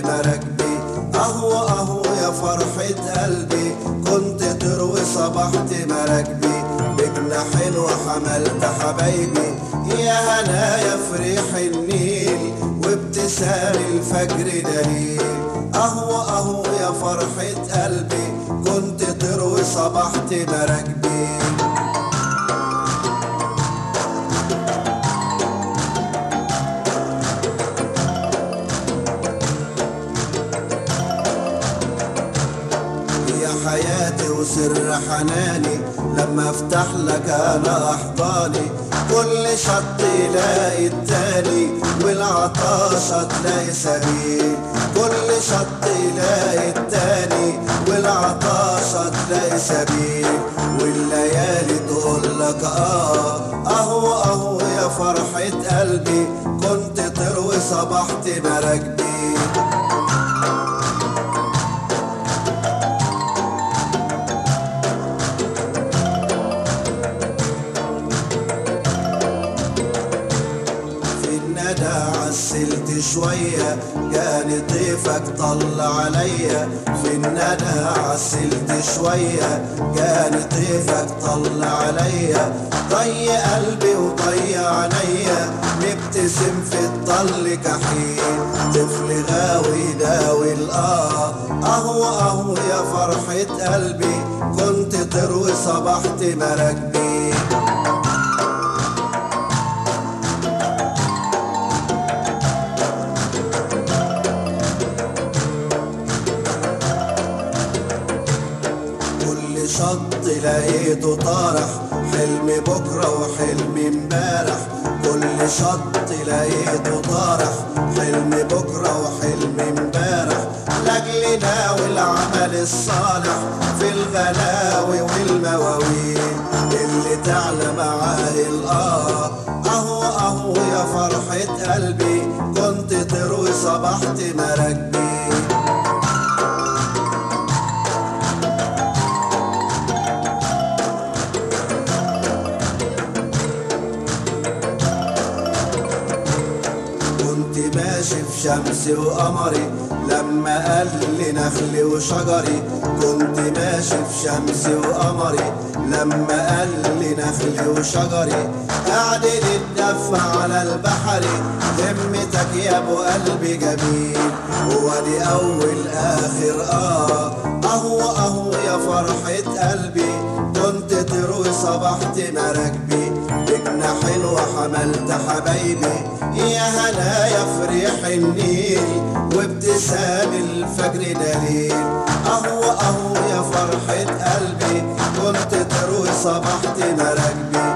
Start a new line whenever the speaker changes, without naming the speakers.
مراكبي اهو اهو يا فرحة قلبي كنت تروي صبحت مراكبي بجناحين وحملت حبايبي يا هنايا في ريح النيل وابتسام الفجر دليل اهو اهو يا فرحة قلبي كنت تروي صبحت مراكبي يا حياتي وسر حناني لما افتح لك انا احضاني كل شط يلاقي التاني والعطاشة تلاقي سبيل كل شط يلاقي التاني والعطاشة تلاقي سبيل والليالي تقول لك اه اهو اهو يا فرحة قلبي كنت تروي صبحت مراكبي في الندى عسلت شوية كان طيفك طل عليا في الندى عسلت شوية كان طيفك طل عليا طي قلبي وطي عينيا مبتسم في الطل كحيل طفل غاوي داوي الآه أهو أهو يا فرحة قلبي كنت تروي صبحت مراكبي كل شط لقيته طارح حلم بكرة وحلم امبارح كل شط لقيته طارح حلم بكرة وحلم امبارح لاجلنا والعمل الصالح في الغلاوي والمواويل اللي تعلى معاه الآه أهو أهو يا فرحة قلبي كنت تروي صبحت مراكبي كنت ماشي في شمسي وقمري لما قال لي نخلي وشجري كنت ماشي في شمسي وقمري لما قال لي نخلي وشجري قاعد نتدفى على البحر همتك يا ابو قلبي جميل هو دي اول اخر اه اهو اهو يا فرحة قلبي كنت تروي صبحت مراكبي بجناحين وحملت حبايبي يا هنايا في ريح النيل وابتسام الفجر دليل اهو اهو يا فرحة قلبي كنت تروي صبحت مراكبي